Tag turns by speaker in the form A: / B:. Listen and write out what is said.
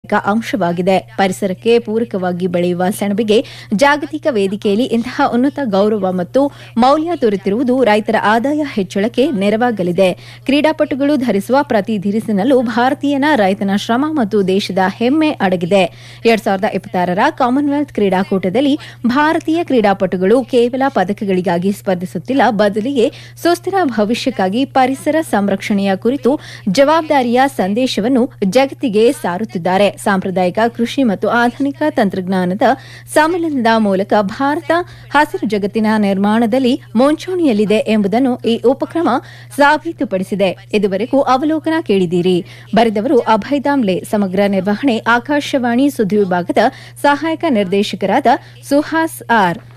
A: ಪ್ರಾಥಮಿಕ ಅಂಶವಾಗಿದೆ ಪರಿಸರಕ್ಕೆ ಪೂರಕವಾಗಿ ಬೆಳೆಯುವ ಸೆಣಬಿಗೆ ಜಾಗತಿಕ ವೇದಿಕೆಯಲ್ಲಿ ಇಂತಹ ಉನ್ನತ ಗೌರವ ಮತ್ತು ಮೌಲ್ಯ ದೊರೆತಿರುವುದು ರೈತರ ಆದಾಯ ಹೆಚ್ಚಳಕ್ಕೆ ನೆರವಾಗಲಿದೆ ಕ್ರೀಡಾಪಟುಗಳು ಧರಿಸುವ ಪ್ರತಿ ಧಿರಿಸಿನಲ್ಲೂ ಭಾರತೀಯನ ರೈತನ ಶ್ರಮ ಮತ್ತು ದೇಶದ ಹೆಮ್ಮೆ ಅಡಗಿದೆ ಎರಡ್ ಸಾವಿರದ ಇಪ್ಪತ್ತಾರರ ಕಾಮನ್ವೆಲ್ತ್ ಕ್ರೀಡಾಕೂಟದಲ್ಲಿ ಭಾರತೀಯ ಕ್ರೀಡಾಪಟುಗಳು ಕೇವಲ ಪದಕಗಳಿಗಾಗಿ ಸ್ಪರ್ಧಿಸುತ್ತಿಲ್ಲ ಬದಲಿಗೆ ಸುಸ್ಥಿರ ಭವಿಷ್ಯಕ್ಕಾಗಿ ಪರಿಸರ ಸಂರಕ್ಷಣೆಯ ಕುರಿತು ಜವಾಬ್ದಾರಿಯ ಸಂದೇಶವನ್ನು ಜಗತ್ತಿಗೆ ಸಾರುತ್ತಿದ್ದಾರೆ ಸಾಂಪ್ರದಾಯಿಕ ಕೃಷಿ ಮತ್ತು ಆಧುನಿಕ ತಂತ್ರಜ್ಞಾನದ ಸಮ್ಮಿಲನದ ಮೂಲಕ ಭಾರತ ಹಸಿರು ಜಗತ್ತಿನ ನಿರ್ಮಾಣದಲ್ಲಿ ಮುಂಚೂಣಿಯಲ್ಲಿದೆ ಎಂಬುದನ್ನು ಈ ಉಪಕ್ರಮ ಸಾಬೀತುಪಡಿಸಿದೆ ಇದುವರೆಗೂ ಅವಲೋಕನ ಕೇಳಿದ್ದೀರಿ ಬರೆದವರು ಅಭಯ್ ದಾಮ್ಲೆ ಸಮಗ್ರ ನಿರ್ವಹಣೆ ಆಕಾಶವಾಣಿ ಸುದ್ದಿ ವಿಭಾಗದ ಸಹಾಯಕ ನಿರ್ದೇಶಕರಾದ ಸುಹಾಸ್ ಆರ್